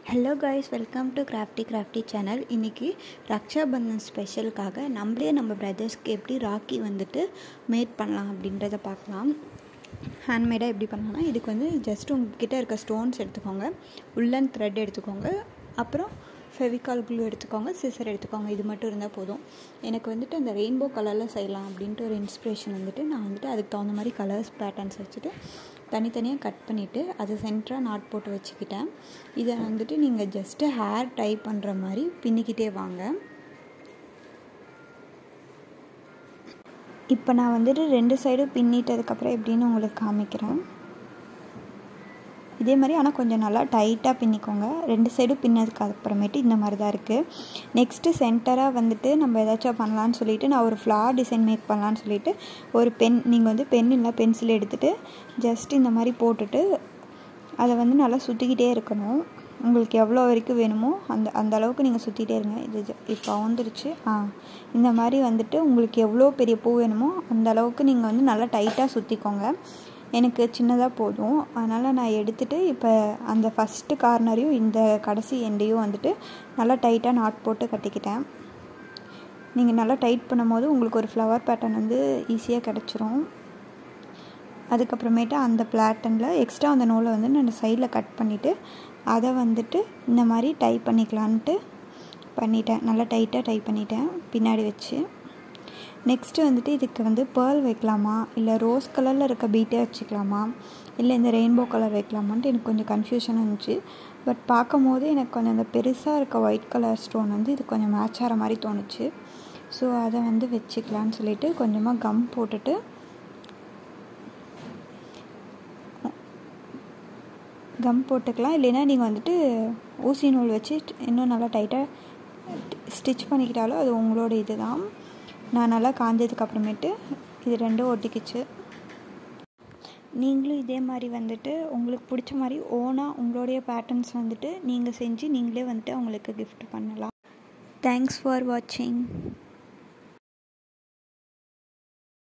hello guys welcome to crafty crafty channel இன்றைக்கி ரக்ஷாபந்தன் ஸ்பெஷலுக்காக நம்மளே நம்ம பிரதர்ஸ்க்கு எப்படி ராக்கி வந்துட்டு மேட் பண்ணலாம் அப்படின்றத பார்க்கலாம் ஹேண்ட்மேடாக எப்படி பண்ணலாம்னா இதுக்கு வந்து ஜஸ்ட் உங்ககிட்ட இருக்க ஸ்டோன்ஸ் எடுத்துக்கோங்க உள்ளன் த்ரெட் எடுத்துக்கோங்க அப்புறம் ஃபெவிகால் க்ளூ எடுத்துக்கோங்க சிசர் எடுத்துக்கோங்க இது மட்டும் இருந்தால் போதும் எனக்கு வந்துட்டு அந்த ரெயின்போ கலரில் செய்யலாம் அப்படின்ட்டு ஒரு இன்ஸ்பிரேஷன் வந்துட்டு நான் வந்துட்டு அதுக்கு தகுந்த மாதிரி கலர்ஸ் பேட்டர்ன்ஸ் வச்சுட்டு தனித்தனியாக கட் பண்ணிவிட்டு அதை சென்டராக நாட் போட்டு வச்சுக்கிட்டேன் இதை வந்துட்டு நீங்கள் ஜஸ்ட்டு ஹேர் டை பண்ணுற மாதிரி பின்னிக்கிட்டே வாங்க இப்போ நான் வந்துட்டு ரெண்டு சைடும் பின்னிட்டதுக்கப்புறம் எப்படின்னு உங்களுக்கு காமிக்கிறேன் இதே மாதிரி ஆனால் கொஞ்சம் நல்லா டைட்டாக பின்னிக்கோங்க ரெண்டு சைடும் பின்னதுக்கு அப்புறமேட்டு இந்த மாதிரி தான் இருக்குது நெக்ஸ்ட்டு சென்டராக வந்துட்டு நம்ம ஏதாச்சும் பண்ணலான்னு சொல்லிவிட்டு நான் ஒரு ஃப்ளார் டிசைன் மேக் பண்ணலான்னு சொல்லிவிட்டு ஒரு பென் நீங்கள் வந்து பென் இல்லை பென்சில் எடுத்துகிட்டு ஜஸ்ட் இந்த மாதிரி போட்டுட்டு அதை வந்து நல்லா சுற்றிக்கிட்டே இருக்கணும் உங்களுக்கு எவ்வளோ வரைக்கும் வேணுமோ அந்த அந்த அளவுக்கு நீங்கள் சுற்றிட்டே இருங்க இது இப்போ வந்துருச்சு ஆ இந்த மாதிரி வந்துட்டு உங்களுக்கு எவ்வளோ பெரிய பூ வேணுமோ அந்த அளவுக்கு நீங்கள் வந்து நல்லா டைட்டாக சுற்றிக்கோங்க எனக்கு சின்னதாக போதும் அதனால் நான் எடுத்துகிட்டு இப்போ அந்த ஃபஸ்ட்டு கார்னரையும் இந்த கடைசி எண்டையும் வந்துட்டு நல்லா டைட்டாக நாட் போட்டு கட்டிக்கிட்டேன் நீங்கள் நல்லா டைட் பண்ணும்போது உங்களுக்கு ஒரு ஃப்ளவர் பேட்டர்ன் வந்து ஈஸியாக கிடச்சிரும் அதுக்கப்புறமேட்டு அந்த பிளாட்டனில் எக்ஸ்ட்ரா அந்த நூலை வந்து நான் சைடில் கட் பண்ணிவிட்டு அதை வந்துட்டு இந்த மாதிரி டை பண்ணிக்கலான்ட்டு பண்ணிட்டேன் நல்லா டைட்டாக டை பண்ணிட்டேன் பின்னாடி வச்சு நெக்ஸ்ட்டு வந்துட்டு இதுக்கு வந்து பேர்ல் வைக்கலாமா இல்லை ரோஸ் கலரில் இருக்க பீட்டே வச்சுக்கலாமா இல்லை இந்த ரெயின்போ கலர் வைக்கலாமான்ட்டு எனக்கு கொஞ்சம் கன்ஃபியூஷனாக இருந்துச்சு பட் பார்க்கும் போது எனக்கு கொஞ்சம் அந்த பெருசாக இருக்க ஒயிட் கலர் ஸ்டோன் வந்து இது கொஞ்சம் மேட்ச் ஆகிற மாதிரி தோணுச்சு ஸோ அதை வந்து வச்சுக்கலான்னு சொல்லிட்டு கொஞ்சமாக கம் போட்டுட்டு கம் போட்டுக்கலாம் இல்லைன்னா நீங்கள் வந்துட்டு ஊசி நூல் வச்சு இன்னும் நல்லா டைட்டாக ஸ்டிச் பண்ணிக்கிட்டாலும் அது உங்களோட இது தான் நான் நல்லா காஞ்சதுக்கு அப்புறமேட்டு இது ரெண்டும் ஒட்டிக்கிச்சு நீங்களும் இதே மாதிரி வந்துட்டு உங்களுக்கு பிடிச்ச மாதிரி ஓனாக உங்களுடைய பேட்டர்ன்ஸ் வந்துட்டு நீங்கள் செஞ்சு நீங்களே வந்துட்டு அவங்களுக்கு கிஃப்ட் பண்ணலாம் தேங்க்ஸ் ஃபார் வாட்சிங்